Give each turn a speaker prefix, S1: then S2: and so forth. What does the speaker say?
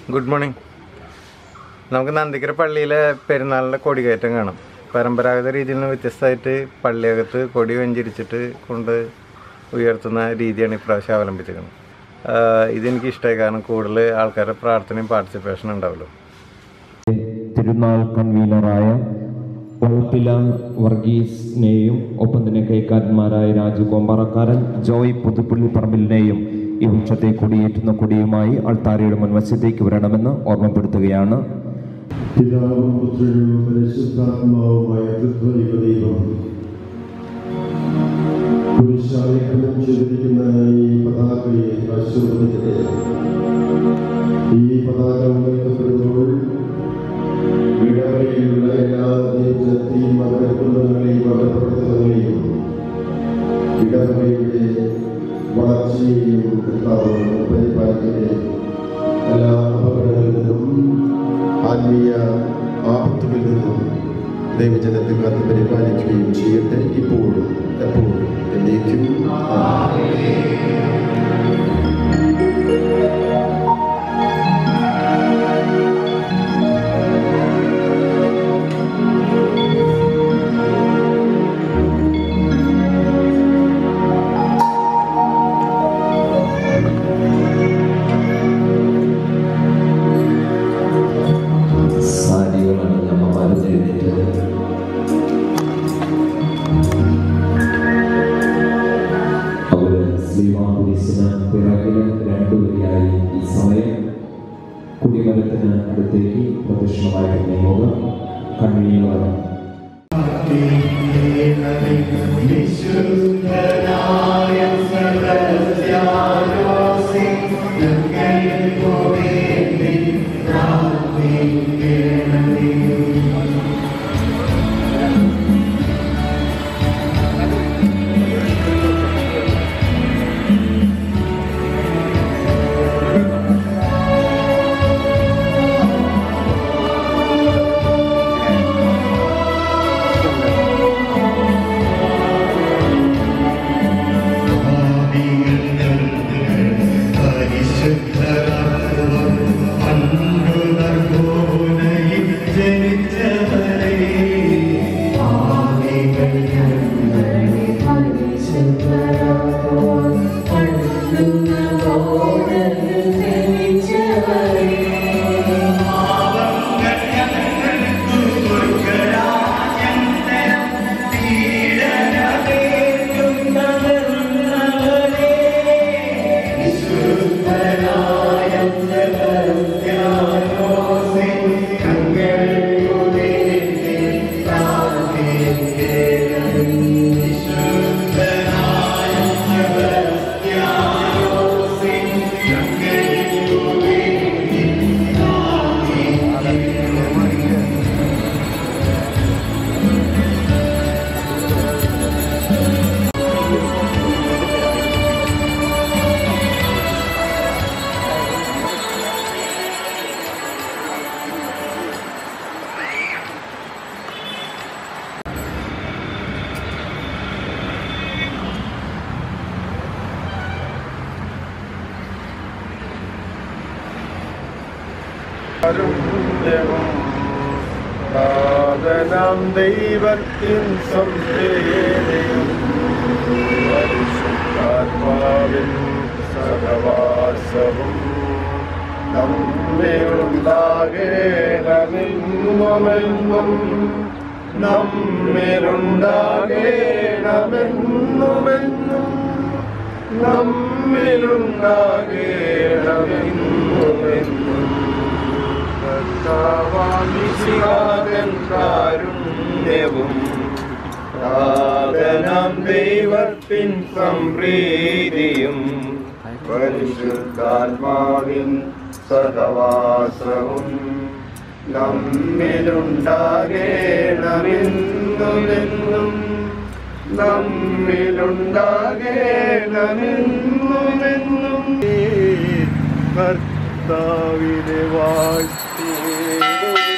S1: Good morning നമുക്ക് നന്ദിക്കര പള്ളിയിലെ പെരുന്നാളിൻ്റെ കൊടികയറ്റം കാണാം പരമ്പരാഗത രീതിയിൽ നിന്ന് വ്യത്യസ്തമായിട്ട് പള്ളിയകത്ത് കൊടി വെഞ്ചിരിച്ചിട്ട് കൊണ്ട് ഉയർത്തുന്ന രീതിയാണ് ഇപ്രാവശ്യം അവലംബിച്ചിരിക്കുന്നത് ഇതെനിക്ക് ഇഷ്ടമായി കാരണം കൂടുതൽ ആൾക്കാരുടെ പ്രാർത്ഥനയും പാർട്ടിസിപ്പേഷൻ ഉണ്ടാവുമല്ലോ
S2: തിരുനാൾ കൺവീനറായ ഒളപ്പില വർഗീസിനെയും ഒപ്പം തന്നെ കൈക്കാരന്മാരായ രാജു കോമ്പാറക്കാരൻ ജോയ് പുതുപ്പള്ളി പറമ്പിലിനെയും ഈ വൃക്ഷത്തെ കൊടിയേറ്റുന്ന കൊടിയുമായി അൾത്താരയുടെ മുൻവശത്തേക്ക് വരണമെന്ന് ഓർമ്മപ്പെടുത്തുകയാണ്
S3: പിതാവും പുത്രനും പരിശുദ്ധാത്മാവുമായ തൃത്വൈക ദൈവം പുരുഷാലേഖനം ചെയ്തിരിക്കുന്ന ഈ പതാകയെ ആശീർവദിക്കട്ടെ ഈ പതാക ഉയർത്തപ്പെടുമ്പോൾ ഇടവഴിയിലുള്ള എല്ലാ ദൈവത്തെയും അവരുടെ കുടുംബങ്ങളെയും അവരുടെ പ്രവർത്തനങ്ങളെയും ഇടവഴിയുടെ വളർച്ചയെയും കർത്താവ് പരിപാലിക്കട്ടെ എല്ലാ അപകടങ്ങളിൽ നിന്നും ആത്മീയ ആപത്തുകളിൽ നിന്നും ദൈവജനത്തെ കാത്ത് പരിപാലിക്കുകയും ചെയ്യട്ടെ ഇപ്പോഴും എപ്പോഴും എന്നേക്കും ആമേൻ.
S2: സാരികളാണ് അമ്മമാരും എഴുന്നേറ്റത് അവര് ശ്രീമാകുരീസിന് പിറകില് രണ്ടുപേരായി ഈ സമയം കുടിമരത്തിന് അടുത്തേക്ക് പ്രദക്ഷിണമായിട്ട് നീങ്ങുക കണ്ണീർ
S3: നാഥനാം ദൈവത്തിൻ സംവേദയും പരിശുദ്ധാത്മാവിൻ സഹവാസവും നമ്മിലുണ്ടാകേണമെന്നുമെന്നും നമ്മിലുണ്ടാകേണമെന്നുമെന്നും നമ്മിലുണ്ടാകേണമെന്നുമെന്നും കർത്താവാമിശിഹാതൻ കാരുണ്യവും നാഥനാം ദൈവത്തിൻ സംപ്രീതിയും പരിശുദ്ധാത്മാവിൻ സഹവാസവും നമ്മിലുണ്ടാകേണമെന്നുമെന്നും നമ്മിലുണ്ടാകേണമെന്നുമെന്നും കർത്താവിനെ വാഴ്ത്തിയിടും